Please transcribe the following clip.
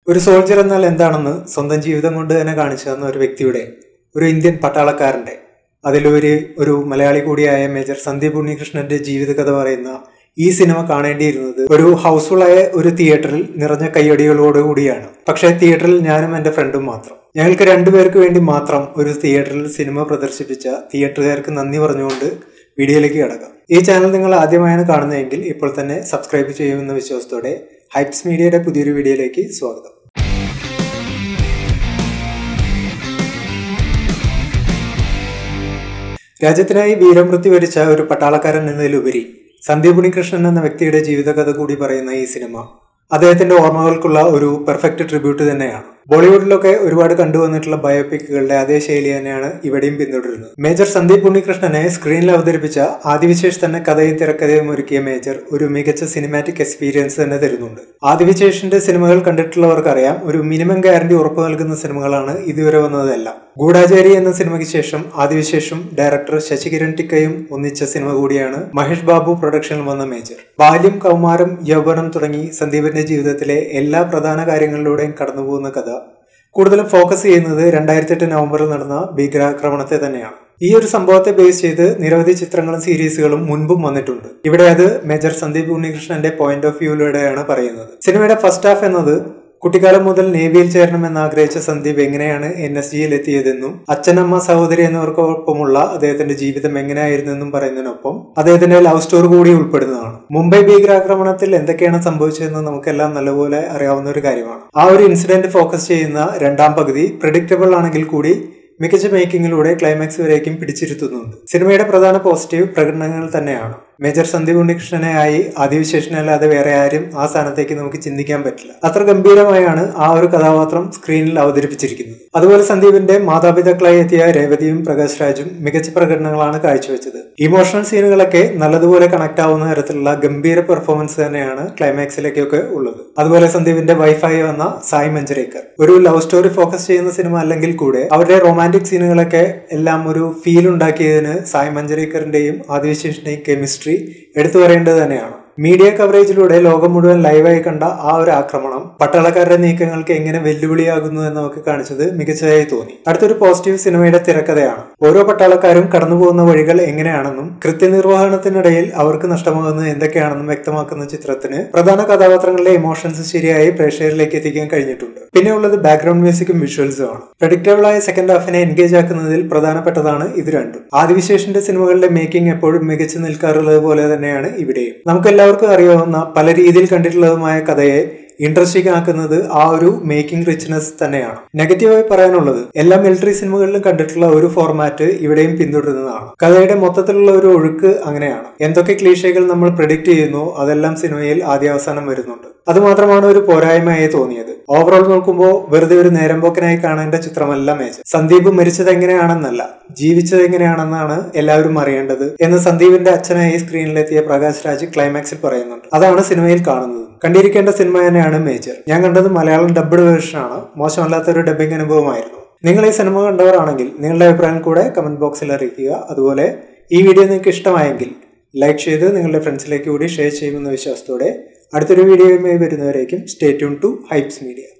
ഒരു സോൾജർ എന്നാൽ എന്താണെന്ന് സ്വന്തം ജീവിതം കൊണ്ട് തന്നെ കാണിച്ചു തന്ന ഒരു വ്യക്തിയുടെ ഒരു ഇന്ത്യൻ പട്ടാളക്കാരന്റെ അതിലൊരു ഒരു മലയാളി കൂടിയായ മേജർ സന്ദീപ് ഉണ്ണികൃഷ്ണന്റെ ജീവിതകഥ പറയുന്ന ഈ സിനിമ കാണേണ്ടിയിരുന്നത് ഒരു ഹൗസ്ഫുള്ളായ ഒരു തിയേറ്ററിൽ നിറഞ്ഞ കയ്യടികളോടുകൂടിയാണ് പക്ഷേ തിയേറ്ററിൽ ഞാനും എൻ്റെ ഫ്രണ്ടും മാത്രം ഞങ്ങൾക്ക് രണ്ടുപേർക്ക് വേണ്ടി മാത്രം ഒരു തിയേറ്ററിൽ സിനിമ പ്രദർശിപ്പിച്ച തിയേറ്ററുകാർക്ക് നന്ദി പറഞ്ഞുകൊണ്ട് വീഡിയോയിലേക്ക് കിടക്കാം ഈ ചാനൽ നിങ്ങൾ ആദ്യമായാണ് കാണുന്നതെങ്കിൽ ഇപ്പോൾ തന്നെ സബ്സ്ക്രൈബ് ചെയ്യുമെന്ന വിശ്വാസത്തോടെ ഹൈപ്സ് മീഡിയയുടെ പുതിയൊരു വീഡിയോയിലേക്ക് സ്വാഗതം രാജ്യത്തിനായി വീരമൃത്യു വരിച്ച ഒരു പട്ടാളക്കാരൻ എന്നതിലുപരി സന്ദീപ് ഉണ്ണികൃഷ്ണൻ എന്ന വ്യക്തിയുടെ ജീവിതകഥ കൂടി പറയുന്ന ഈ സിനിമ അദ്ദേഹത്തിന്റെ ഓർമ്മകൾക്കുള്ള ഒരു പെർഫെക്റ്റ് ട്രിബ്യൂട്ട് തന്നെയാണ് ബോളിവുഡിലൊക്കെ ഒരുപാട് കണ്ടുവന്നിട്ടുള്ള ബയോപിക്കുകളുടെ അതേ ശൈലി തന്നെയാണ് ഇവിടെയും പിന്തുടരുന്നത് മേജർ സന്ദീപ് ഉണ്ണികൃഷ്ണനെ സ്ക്രീനിൽ അവതരിപ്പിച്ച ആദിവിശേഷ് തന്നെ കഥയും തിരക്കഥയും ഒരുക്കിയ മേജർ ഒരു മികച്ച സിനിമാറ്റിക് എക്സ്പീരിയൻസ് തന്നെ തരുന്നുണ്ട് ആദിവിശേഷിന്റെ സിനിമകൾ കണ്ടിട്ടുള്ളവർക്കറിയാം ഒരു മിനിമം ഗ്യാരണ്ടി ഉറപ്പു നൽകുന്ന സിനിമകളാണ് ഇതുവരെ വന്നതെല്ലാം ഗൂഢാചാരി എന്ന സിനിമയ്ക്ക് ശേഷം ആദിവിശേഷും ഡയറക്ടർ ശശികിരൺ ടിക്കയും ഒന്നിച്ച സിനിമ കൂടിയാണ് മഹേഷ് ബാബു പ്രൊഡക്ഷനിൽ വന്ന മേജർ ബാല്യം കൗമാരം യൗവനം തുടങ്ങി സന്ദീപിന്റെ ജീവിതത്തിലെ എല്ലാ പ്രധാന കാര്യങ്ങളിലൂടെയും കടന്നുപോകുന്ന കഥ കൂടുതലും ഫോക്കസ് ചെയ്യുന്നത് രണ്ടായിരത്തി എട്ട് നവംബറിൽ നടന്ന ഭീകരാക്രമണത്തെ തന്നെയാണ് ഈ ഒരു സംഭവത്തെ ബേസ് ചെയ്ത് നിരവധി ചിത്രങ്ങളും സീരീസുകളും മുൻപും വന്നിട്ടുണ്ട് ഇവിടെ അത് മേജർ സന്ദീപ് ഉണ്ണികൃഷ്ണന്റെ പോയിന്റ് ഓഫ് വ്യൂയിലൂടെയാണ് പറയുന്നത് സിനിമയുടെ ഫസ്റ്റ് ഹാഫ് എന്നത് കുട്ടിക്കാലം മുതൽ നേവിയിൽ ചേരണമെന്ന് ആഗ്രഹിച്ച സന്ദീപ് എങ്ങനെയാണ് എൻ എസ് ജിയിൽ എത്തിയതെന്നും അച്ഛനമ്മ സഹോദരി എന്നിവർക്കൊപ്പമുള്ള അദ്ദേഹത്തിന്റെ ജീവിതം എങ്ങനെയായിരുന്നെന്നും പറയുന്നതിനൊപ്പം അദ്ദേഹത്തിന്റെ ലവ് സ്റ്റോറി കൂടി ഉൾപ്പെടുന്നതാണ് മുംബൈ ഭീകരാക്രമണത്തിൽ എന്തൊക്കെയാണ് സംഭവിച്ചതെന്ന് നമുക്കെല്ലാം നല്ലപോലെ അറിയാവുന്ന ഒരു കാര്യമാണ് ആ ഒരു ഇൻസിഡന്റ് ഫോക്കസ് ചെയ്യുന്ന രണ്ടാം പകുതി പ്രഡിക്റ്റബിൾ ആണെങ്കിൽ കൂടി മികച്ച മേക്കിങ്ങിലൂടെ ക്ലൈമാക്സ് വരേക്കും പിടിച്ചിരുത്തുന്നുണ്ട് സിനിമയുടെ പ്രധാന പോസിറ്റീവ് പ്രകടനങ്ങൾ തന്നെയാണ് മേജർ സന്ദീപ് ഉണ്ണികൃഷ്ണനെ ആയി ആദിവിശേഷനല്ലാതെ വേറെ ആരും ആ സ്ഥാനത്തേക്ക് നമുക്ക് ചിന്തിക്കാൻ പറ്റില്ല അത്ര ഗംഭീരമായാണ് ആ ഒരു കഥാപാത്രം സ്ക്രീനിൽ അവതരിപ്പിച്ചിരിക്കുന്നത് അതുപോലെ സന്ദീപിന്റെ മാതാപിതാക്കളായി എത്തിയ രേവതിയും പ്രകാശ് രാജും മികച്ച പ്രകടനങ്ങളാണ് കാഴ്ചവെച്ചത് ഇമോഷണൽ സീനുകളൊക്കെ നല്ലതുപോലെ കണക്ട് ആവുന്ന തരത്തിലുള്ള ഗംഭീര പെർഫോമൻസ് തന്നെയാണ് ക്ലൈമാക്സിലേക്കൊക്കെ ഉള്ളത് അതുപോലെ സന്ദീപിന്റെ വൈഫായി വന്ന സായി മഞ്ചരേക്കർ ഒരു ലവ് സ്റ്റോറി ഫോക്കസ് ചെയ്യുന്ന സിനിമ അല്ലെങ്കിൽ കൂടെ അവരുടെ റൊമാൻറ്റിക് സീനുകളൊക്കെ എല്ലാം ഒരു ഫീൽ ഉണ്ടാക്കിയതിന് സായി മഞ്ചരേക്കറിന്റെയും ആദിവിശേഷിന്റെയും കെമിസ്ട്രി എടുത്തു പറയേണ്ടത് തന്നെയാണ് മീഡിയ കവറേജിലൂടെ ലോകം മുഴുവൻ ലൈവായി കണ്ട ആ ഒരു ആക്രമണം പട്ടാളക്കാരുടെ നീക്കങ്ങൾക്ക് എങ്ങനെ വെല്ലുവിളിയാകുന്നു എന്ന് നമുക്ക് കാണിച്ചത് മികച്ചതായി തോന്നി അടുത്തൊരു പോസിറ്റീവ് സിനിമയുടെ തിരക്കഥയാണ് ഓരോ പട്ടാളക്കാരും കടന്നുപോകുന്ന വഴികൾ എങ്ങനെയാണെന്നും കൃത്യനിർവഹണത്തിനിടയിൽ അവർക്ക് നഷ്ടമാകുന്നത് എന്തൊക്കെയാണെന്നും വ്യക്തമാക്കുന്ന ചിത്രത്തിന് പ്രധാന കഥാപാത്രങ്ങളുടെ ഇമോഷൻസ് ശരിയായി പ്രേക്ഷകരിലേക്ക് എത്തിക്കാൻ കഴിഞ്ഞിട്ടുണ്ട് പിന്നെ ഉള്ളത് ബാക്ക്ഗ്രൗണ്ട് മ്യൂസിക്കും വിഷ്വൽസും ആണ് പ്രഡിക്റ്റബിൾ ആയ സെക്കൻഡ് ഹാഫിനെ എൻഗേജ് ആക്കുന്നതിൽ പ്രധാനപ്പെട്ടതാണ് ഇത് രണ്ടും ആദിവിശേഷിന്റെ സിനിമകളുടെ മേക്കിംഗ് എപ്പോഴും മികച്ചു നിൽക്കാറുള്ളത് പോലെ തന്നെയാണ് ഇവിടെയും നമുക്കെല്ലാം എല്ലാവർക്കും അറിയാവുന്ന പല രീതിയിൽ കണ്ടിട്ടുള്ളതുമായ കഥയെ ഇൻട്രസ്റ്റിംഗ് ആക്കുന്നത് ആ ഒരു മേക്കിംഗ് റിച്ച്നെസ് തന്നെയാണ് നെഗറ്റീവായി പറയാനുള്ളത് എല്ലാ മിലിറ്ററി സിനിമകളിലും കണ്ടിട്ടുള്ള ഒരു ഫോർമാറ്റ് ഇവിടെയും പിന്തുടരുന്നതാണ് കഥയുടെ മൊത്തത്തിലുള്ള ഒരു ഒഴുക്ക് അങ്ങനെയാണ് എന്തൊക്കെ ക്ലീഷകൾ നമ്മൾ പ്രിഡിക്റ്റ് ചെയ്യുന്നു അതെല്ലാം സിനിമയിൽ ആദ്യാവസാനം വരുന്നുണ്ട് അതുമാത്രമാണ് ഒരു പോരായ്മയായി തോന്നിയത് ഓവറോൾ നോക്കുമ്പോൾ വെറുതെ ഒരു നേരമ്പോക്കനായി കാണേണ്ട ചിത്രമല്ല മേജർ സന്ദീപ് മരിച്ചത് എങ്ങനെയാണെന്നല്ല ജീവിച്ചത് എങ്ങനെയാണെന്നാണ് എല്ലാവരും അറിയേണ്ടത് എന്ന് സന്ദീപിന്റെ അച്ഛനായി സ്ക്രീനിലെത്തിയ പ്രകാശ് രാജ് ക്ലൈമാക്സിൽ പറയുന്നുണ്ട് അതാണ് സിനിമയിൽ കാണുന്നത് കണ്ടിരിക്കേണ്ട സിനിമ തന്നെയാണ് മേജർ ഞാൻ കണ്ടത് മലയാളം ഡബ്ഡ് വേർഷനാണ് മോശമല്ലാത്ത ഒരു ഡബിംഗ് അനുഭവമായിരുന്നു നിങ്ങൾ ഈ സിനിമ കണ്ടവരാണെങ്കിൽ നിങ്ങളുടെ അഭിപ്രായം കൂടെ കമന്റ് ബോക്സിൽ അറിയിക്കുക അതുപോലെ ഈ വീഡിയോ നിങ്ങൾക്ക് ഇഷ്ടമായെങ്കിൽ ലൈക്ക് ചെയ്ത് നിങ്ങളുടെ ഫ്രണ്ട്സിലേക്ക് കൂടി ഷെയർ ചെയ്യുമെന്ന വിശ്വാസത്തോടെ അടുത്തൊരു വീഡിയോയുമായി വരുന്നവരേക്കും stay tuned to hypes media